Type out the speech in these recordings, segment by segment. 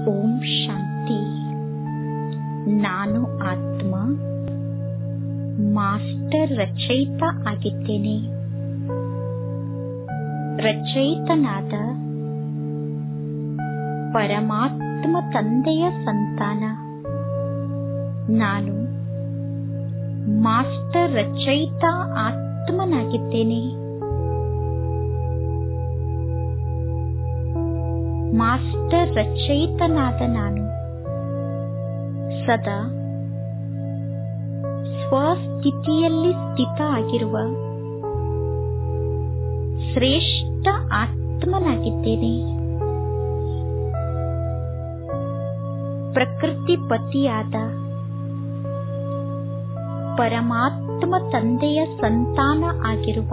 ಓಂ ಶಾಂತಿ ನಾನು ಆತ್ಮ ಮಾಸ್ಟರ್ ರಚಯಿತ ಆಗಿದ್ದೇನೆ ರಚಯಿತನಾದ ಪರಮಾತ್ಮ ತಂದೆಯ ಸಂತಾನ ನಾನು ಮಾಸ್ಟರ್ ರಚಯಿತ ಆತ್ಮನಾಗಿದ್ದೇನೆ ಮಾಸ್ಟರ್ ರಚಯಿತನಾದ ನಾನು ಸದಾ ಸ್ವಸ್ಥಿತಿಯಲ್ಲಿ ಸ್ಥಿತ ಆಗಿರುವ ಶ್ರೇಷ್ಠ ಆತ್ಮನಾಗಿದ್ದೇನೆ ಪ್ರಕೃತಿ ಪತಿಯಾದ ಪರಮಾತ್ಮ ತಂದೆಯ ಸಂತಾನ ಆಗಿರುವ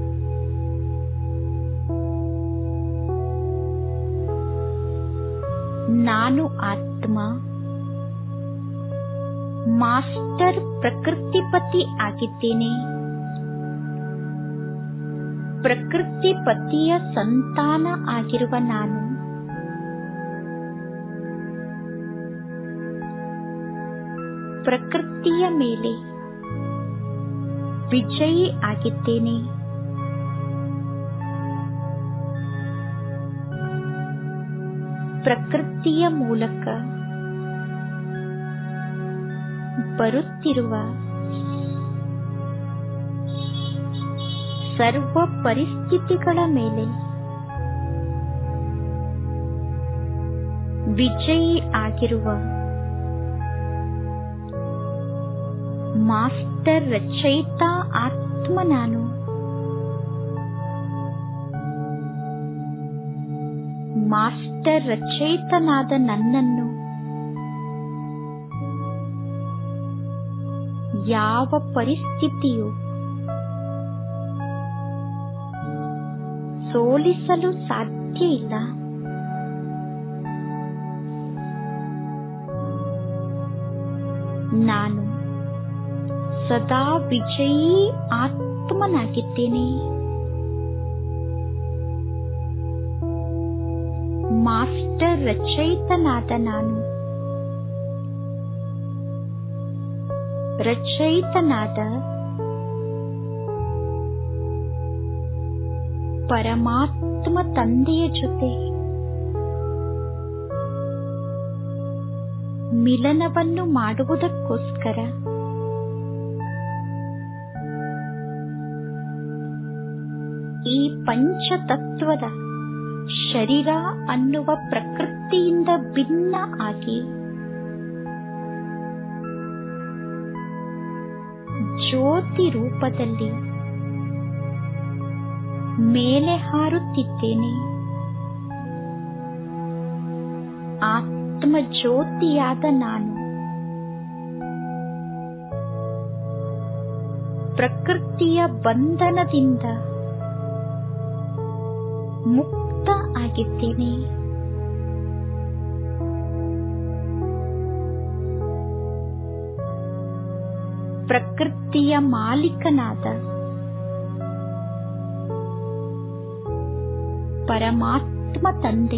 ನಾನು ಆತ್ಮ ಮಾಸ್ಟರ್ ಪ್ರಕೃತಿಪತಿ ಆಗಿದ್ದೇನೆ ಪ್ರಕೃತಿಪತಿಯ ಸಂತಾನ ಆಗಿರುವ ನಾನು ಪ್ರಕೃತಿಯ ಮೇಲೆ ವಿಜಯಿ ಆಗಿದ್ದೇನೆ ಪ್ರಕೃತಿಯ ಮೂಲಕ ಬರುತ್ತಿರುವ ಸರ್ವ ಪರಿಸ್ಥಿತಿಗಳ ಮೇಲೆ ವಿಜಯಿ ಆಗಿರುವ ಮಾಸ್ಟರ್ ರಚಯಿತ ಆತ್ಮ ನಾನು ಮಾಸ್ಟರ್ ರಚಯಿತನಾದ ನನ್ನನ್ನು ಯಾವ ಪರಿಸ್ಥಿತಿಯು ಸೋಲಿಸಲು ಸಾಧ್ಯ ಇಲ್ಲ ನಾನು ಸದಾ ವಿಜಯೀ ಆತ್ಮನಾಗಿದ್ದೇನೆ ಮಾಸ್ಟರ್ ರಚಯಿತನಾದ ನಾನು ರಚಯಿತನಾದ ಪರಮಾತ್ಮ ತಂದೆಯ ಜೊತೆ ಮಿಲನವನ್ನು ಮಾಡುವುದಕ್ಕೋಸ್ಕರ ಈ ಪಂಚತತ್ವದ ಶರೀರ ಅನ್ನುವ ಪ್ರಕೃತಿಯಿಂದ ಭಿನ್ನ ಆಗಿ ಜ್ಯೋತಿ ರೂಪದಲ್ಲಿ ಮೇಲೆ ಹಾರುತ್ತಿದ್ದೇನೆ ಆತ್ಮ ಜ್ಯೋತಿಯಾದ ನಾನು ಪ್ರಕೃತಿಯ ಬಂಧನದಿಂದ ಮುಕ್ತ ಆಗಿದ್ದೇನೆ ಪ್ರಕೃತಿಯ ಮಾಲೀಕನಾದ ಪರಮಾತ್ಮ ತಂದೆ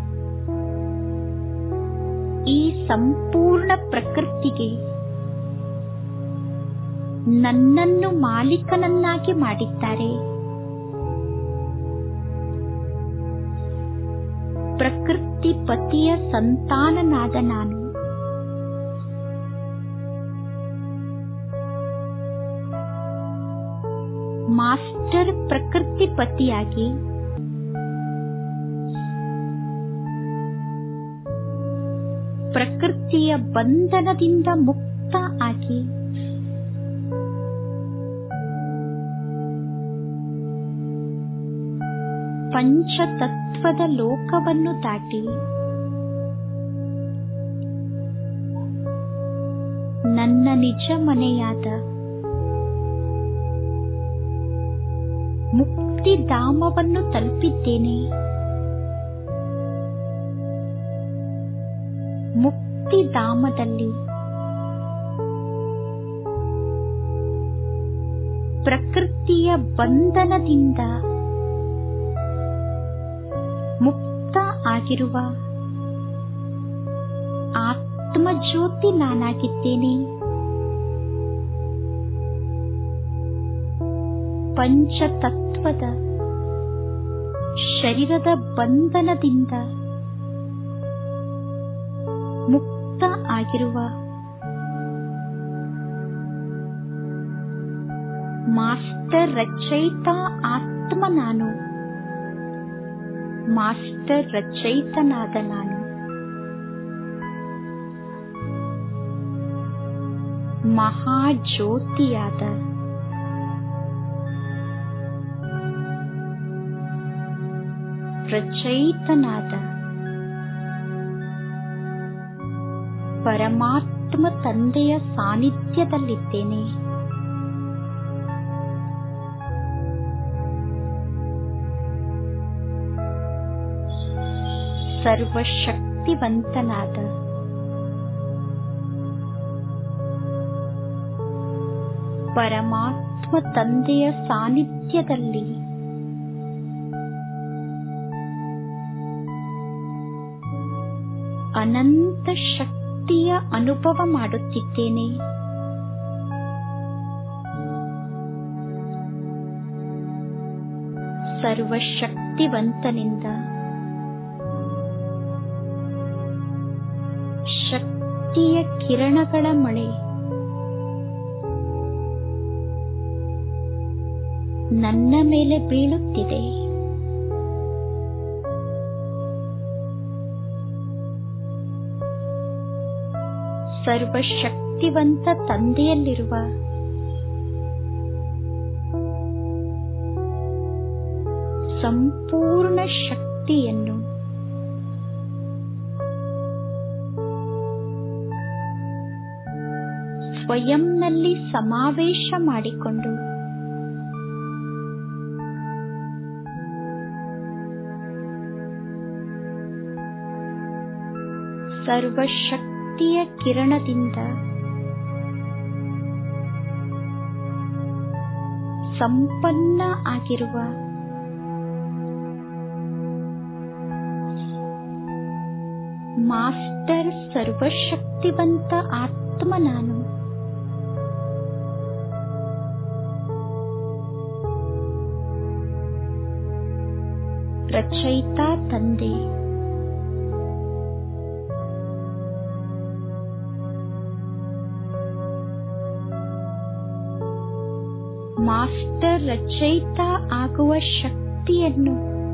ಈ ಸಂಪೂರ್ಣ ಪ್ರಕೃತಿಗೆ ನನ್ನನ್ನು ಮಾಲೀಕನನ್ನಾಗಿ ಮಾಡಿದ್ದಾರೆ ಪ್ರಕೃತಿ ಪತಿಯ ಸಂತಾನನಾದ ನಾನು ಮಾಸ್ಟರ್ ಪ್ರಕೃತಿ ಪತಿಯಾಗಿ ಪ್ರಕೃತಿಯ ಬಂಧನದಿಂದ ಮುಕ್ತ ಆಗಿ ಪಂಚತತ್ವದ ಲೋಕವನ್ನು ದಾಟಿ ನನ್ನ ನಿಜ ಮನೆಯಾದ ಮುಕ್ತಿಧಾಮವನ್ನು ತಲುಪಿದ್ದೇನೆ ಮುಕ್ತಿಧಾಮದಲ್ಲಿ ಪ್ರಕೃತಿಯ ಬಂಧನದಿಂದ ಮುಕ್ತ ಆಗಿರುವ ಆತ್ಮ ಜ್ಯೋತಿ ನಾನಾಗಿದ್ದೇನೆ ಪಂಚತತ್ವದ ಶರೀರದ ಬಂಧನದಿಂದ ಮುಕ್ತ ಆಗಿರುವ ಮಾಸ್ಟರ್ ರಚಯಿತ ಆತ್ಮ ನಾನು ಮಾಸ್ಟರ್ ರಚಯಿತನಾದ ನಾನು ಮಹಾಜ್ಯೋತಿಯಾದ ರಚಯಿತನಾದ ಪರಮಾತ್ಮ ತಂದೆಯ ಸಾನ್ನಿಧ್ಯದಲ್ಲಿದ್ದೇನೆ ಸರ್ವಶಕ್ತಿವಂತನಾದ ಪರಮಾತ್ಮ ತಂದೆಯ ಸಾನ್ನಿಧ್ಯದಲ್ಲಿ ಅನಂತ ಶಕ್ತಿಯ ಅನುಭವ ಮಾಡುತ್ತಿದ್ದೇನೆ ಸರ್ವಶಕ್ತಿವಂತನಿಂದ ಶಕ್ತಿಯ ಕಿರಣಗಳ ಮಳೆ ನನ್ನ ಮೇಲೆ ಬೀಳುತ್ತಿದೆ ಸರ್ವಶಕ್ತಿವಂತ ತಂದೆಯಲ್ಲಿರುವ ಸಂಪೂರ್ಣ ಶಕ್ತಿಯನ್ನು ಸ್ವಯಂನಲ್ಲಿ ಸಮಾವೇಶ ಮಾಡಿಕೊಂಡು ಸರ್ವಶಕ್ತಿಯ ಕಿರಣದಿಂದ ಸಂಪನ್ನ ಆಗಿರುವ ಮಾಸ್ಟರ್ ಸರ್ವಶಕ್ತಿವಂತ ಆತ್ಮ ನಾನು ರಚಯಿತ ತಂದೆ ಮಾಸ್ಟರ್ ರಚಯಿತ ಆಗುವ ಶಕ್ತಿಯನ್ನು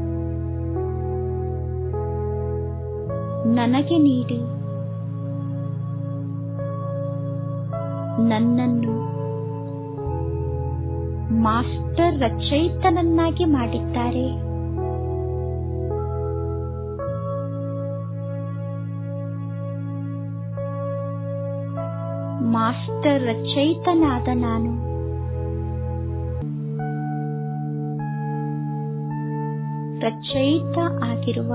ನನಗೆ ನೀಡಿ ನನ್ನನ್ನು ಮಾಸ್ಟರ್ ರಚಯಿತನನ್ನಾಗಿ ಮಾಡಿದ್ದಾರೆ ಮಾಸ್ಟರ್ ರಚಯಿತನಾದ ನಾನು ರಚಯಿತ ಆಗಿರುವ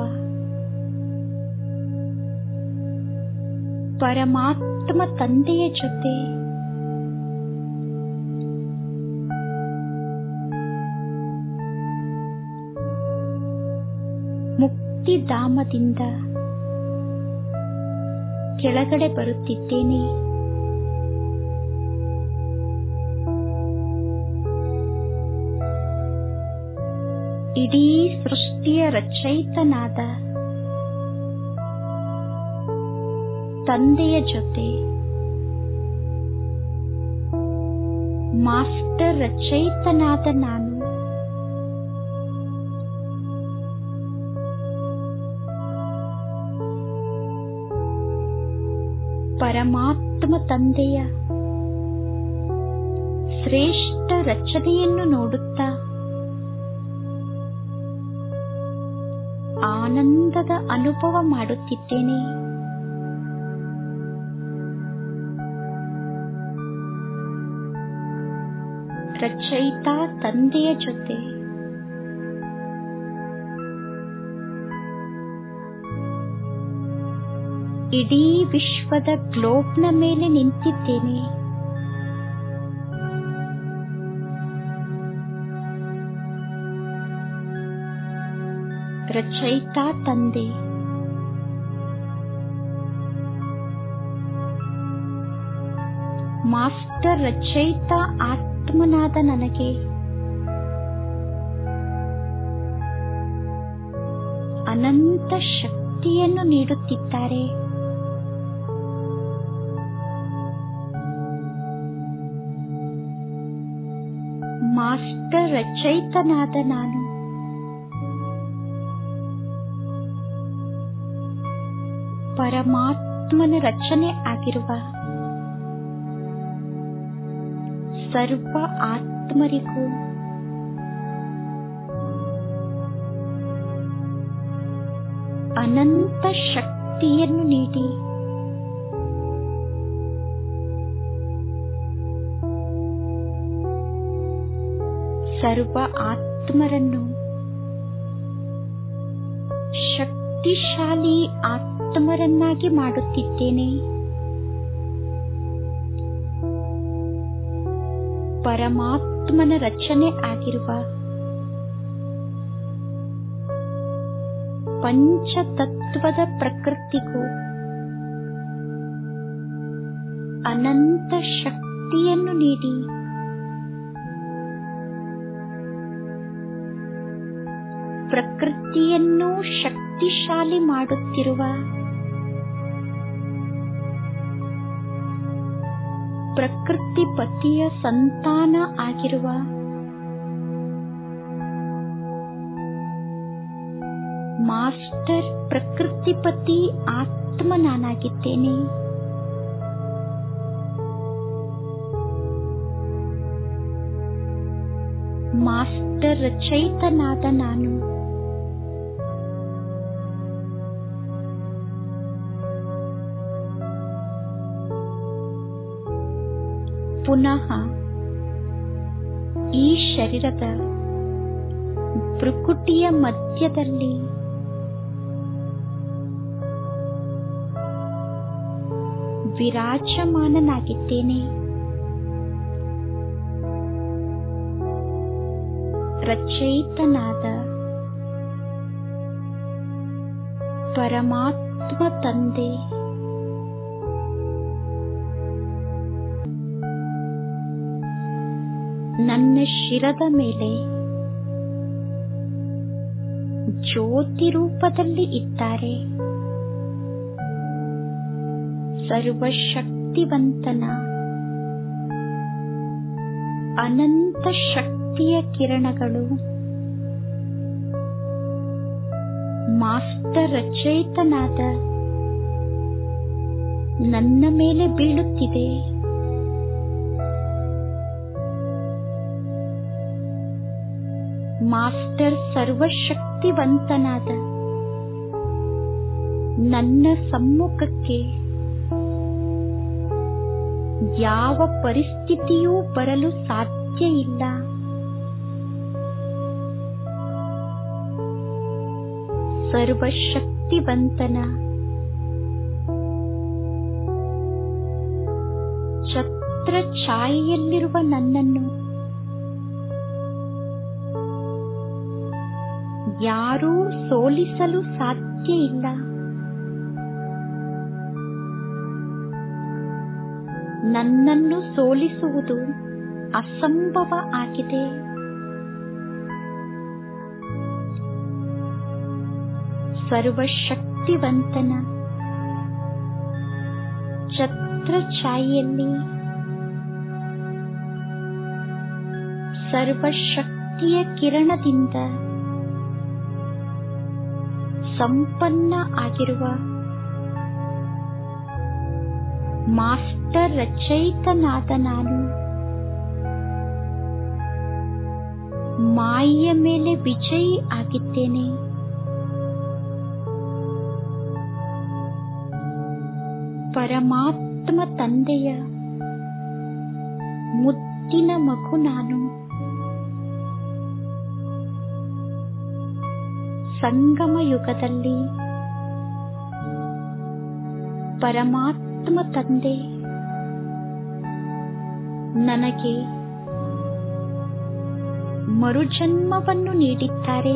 ಪರಮಾತ್ಮ ತಂದೆಯ ಜೊತೆ ಮುಕ್ತಿಧಾಮದಿಂದ ಕೆಳಗಡೆ ಬರುತ್ತಿದ್ದೇನೆ ಇಡೀ ಸೃಷ್ಟಿಯ ರಚಯಿತನಾದ ತಂದೆಯ ಜೊತೆ ಮಾಸ್ಟರ್ ರಚಯಿತನಾದ ನಾನು ಪರಮಾತ್ಮ ತಂದೆಯ ಶ್ರೇಷ್ಠ ರಚನೆಯನ್ನು ನೋಡುತ್ತಾ ಆನಂದದ ಅನುಭವ ಮಾಡುತ್ತಿದ್ದೇನೆ ರಚಯಿತ ತಂದೆಯ ಜೊತೆ ಇಡೀ ವಿಶ್ವದ ಗ್ಲೋಬ್ನ ಮೇಲೆ ನಿಂತಿದ್ದೇನೆ ರಚಯಿತ ತಂದೆ ಮಾಸ್ಟರ್ ರಚಯಿತ ಆತ್ಮನಾದ ನನಗೆ ಅನಂತ ಶಕ್ತಿಯನ್ನು ನೀಡುತ್ತಿದ್ದಾರೆ ಮಾಸ್ಟರ್ ರಚಯಿತನಾದ ನಾನು ಪರಮಾತ್ಮನ ರಚನೆ ಆಗಿರುವ ಸರ್ವ ಆತ್ಮರಿಗೂ ಅನಂತ ಶಕ್ತಿಯನ್ನು ನೀಡಿ ಸರ್ವ ಆತ್ಮರನ್ನು ಶಕ್ತಿಶಾಲಿ ಆತ್ಮರನ್ನಾಗಿ ಮಾಡುತ್ತಿದ್ದೇನೆ ಪರಮಾತ್ಮನ ರಚನೆ ಆಗಿರುವ ಪಂಚತತ್ವದ ಪ್ರಕೃತಿಗೂ ಅನಂತ ಶಕ್ತಿಯನ್ನು ನೀಡಿ ಪ್ರಕೃತಿಯನ್ನು ಶಕ್ತಿಶಾಲಿ ಮಾಡುತ್ತಿರುವ ಪ್ರಕೃತಿ ಪತಿಯ ಸಂತಾನ ಆಗಿರುವ ಮಾಸ್ಟರ್ ಪ್ರಕೃತಿಪತಿ ಆತ್ಮ ನಾನಾಗಿದ್ದೇನೆ ಮಾಸ್ಟರ್ ರಚಯಿತನಾದ ನಾನು ಪುನಃ ಈ ಶರೀರದ ಭ್ರುಕುಟಿಯ ಮಧ್ಯದಲ್ಲಿ ವಿರಾಜಮಾನನಾಗಿದ್ದೇನೆ ರಚಯಿತನಾದ ಪರಮಾತ್ಮ ತಂದೆ ನನ್ನ ಶಿರದ ಮೇಲೆ ಜ್ಯೋತಿ ರೂಪದಲ್ಲಿ ಇದ್ದಾರೆ ಸರ್ವಶಕ್ತಿವಂತನ ಅನಂತ ಶಕ್ತಿಯ ಕಿರಣಗಳು ಮಾಸ್ಟರ್ ರಚಯಿತನಾದ ನನ್ನ ಮೇಲೆ ಬೀಳುತ್ತಿದೆ ಮಾಸ್ಟರ್ ಸರ್ವಶಕ್ತಿವಂತನಾದ ನನ್ನ ಸಮ್ಮುಖಕ್ಕೆ ಯಾವ ಪರಿಸ್ಥಿತಿಯೂ ಬರಲು ಸಾಧ್ಯ ಇಲ್ಲ ಸರ್ವಶಕ್ತಿವಂತನ ಛತ್ರ ಛಾಯೆಯಲ್ಲಿರುವ ನನ್ನನ್ನು ಯಾರೂ ಸೋಲಿಸಲು ಸಾಧ್ಯ ಇಲ್ಲ ನನ್ನನ್ನು ಸೋಲಿಸುವುದು ಅಸಂಭವ ಆಗಿದೆ ಸರ್ವಶಕ್ತಿವಂತನ ಛತ್ರ ಛಾಯೆಯಲ್ಲಿ ಸರ್ವಶಕ್ತಿಯ ಕಿರಣದಿಂದ ಸಂಪನ್ನ ಆಗಿರುವ ಮಾಸ್ಟರ್ ರಚಯಿತನಾದ ನಾನು ಮಾಯೆಯ ಮೇಲೆ ವಿಜಯಿ ಆಗಿದ್ದೇನೆ ಪರಮಾತ್ಮ ತಂದೆಯ ಮುದ್ದಿನ ಮಗು ನಾನು ಸಂಗಮ ಯುಗದಲ್ಲಿ ಪರಮಾತ್ಮ ತಂದೆ ನನಗೆ ಮರುಜನ್ಮವನ್ನು ನೀಡಿದ್ದಾರೆ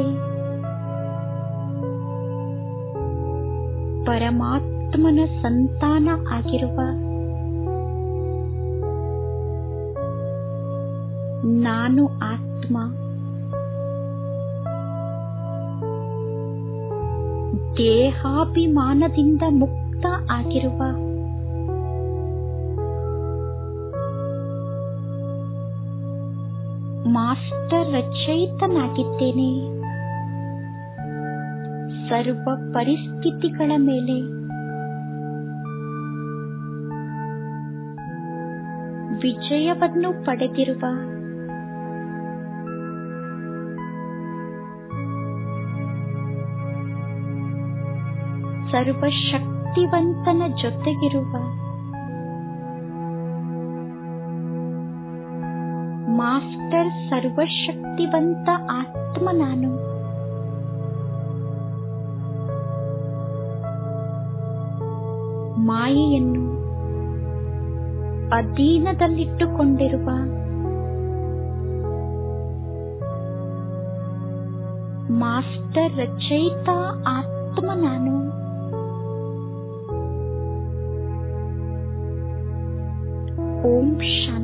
ಪರಮಾತ್ಮನ ಸಂತಾನ ಆಗಿರುವ ನಾನು ಆತ್ಮ ದೇಹಾಭಿಮಾನದಿಂದ ಮುಕ್ತ ಆಗಿರುವ ಮಾಸ್ಟರ್ ರಚಯಿತನಾಗಿದ್ದೇನೆ ಸರ್ವ ಪರಿಸ್ಥಿತಿಗಳ ಮೇಲೆ ವಿಜಯವನ್ನು ಪಡೆದಿರುವ ಸರ್ವಶಕ್ತಿವಂತನ ಜೊತೆಗಿರುವ ಮಾಸ್ಟರ್ ಸರ್ವಶಕ್ತಿವಂತ ಆತ್ಮ ನಾನು ಮಾಯೆಯನ್ನು ಅಧೀನದಲ್ಲಿಟ್ಟುಕೊಂಡಿರುವ ಮಾಸ್ಟರ್ ರಚಯಿತ ಆತ್ಮ ನಾನು ಓಂ ಶಾಂತಿ